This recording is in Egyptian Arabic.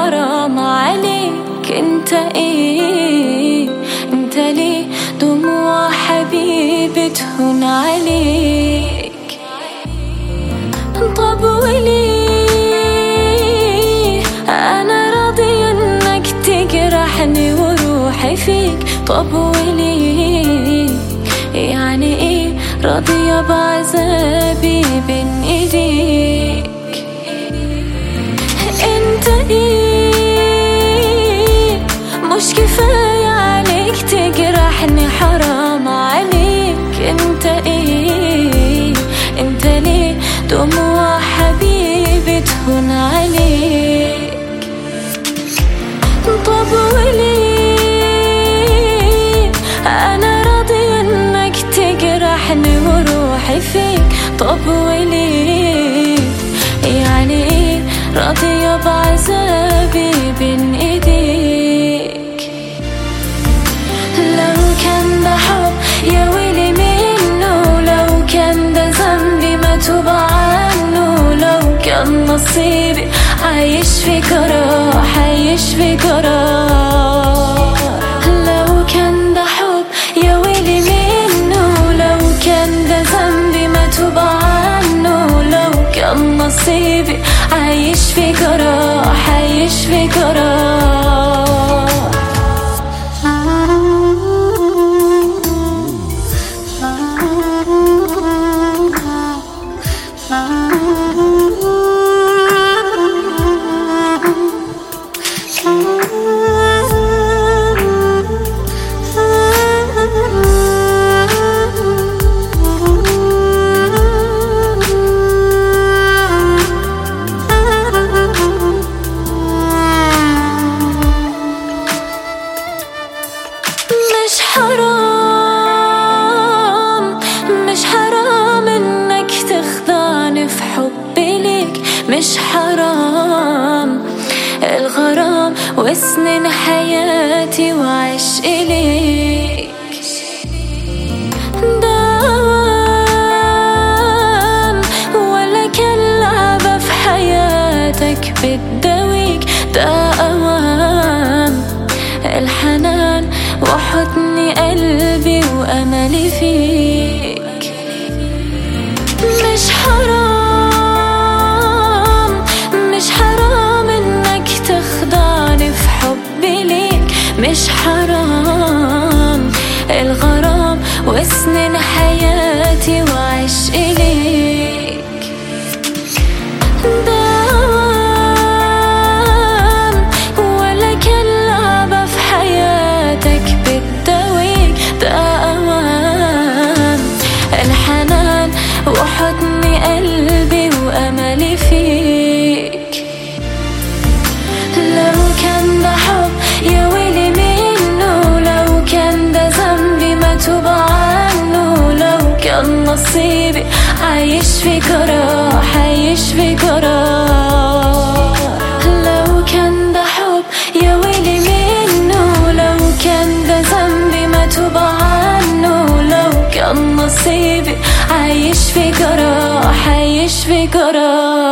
حرام عليك انت ايه انت ليه دموع حبيبي تهون عليك طب وليه انا راضية انك تجرحني وروحي فيك طب وليه يعني ايه راضية بعذابي بين ايديك انت ايه مش كفاية عليك تجرحني حرام عليك انت ايه انت ليه دموع حبيبي تهون عليك طب وليه انا راضية انك تجرحني وروحي فيك طب وليه يعني ايه راضية بعذابي بين ايديك لو كان ده حب يا ويلي منه لو كان ده ذنبي ما توب عنه لو كان نصيبي عايش في جراح عايش في جراح لو كان ده حب يا ويلي منه لو كان ده ذنبي ما توب عنه لو كان نصيبي عايش في جراح عايش في جراح مش حرام مش حرام انك تخدعني في حبي ليك مش حرام الغرام وسنين حياتي وعشقي ليك دام ولا كان لعبة في حياتك بتداويك ده أوام الحنان وحضن قلبي وأملي فيك مش حرام مش حرام انك تخدعني في حبي ليك مش حرام الغرام وسنين حياتي وعشقي ليك دوام ولا كان لعبة في حياتك بتداويك ده أوام الحنان وحضن قلبي وأملي فيك لو كان ده حب يا ويلي منه لو كان ده ذنبي ما توب عنه لو كان نصيبي عايش في جراح عايش في جراح لو كان ده حب يا ويلي منه لو كان ده ذنبي ما توب عنه لو كان نصيبي عايش في جراح عايش في جراح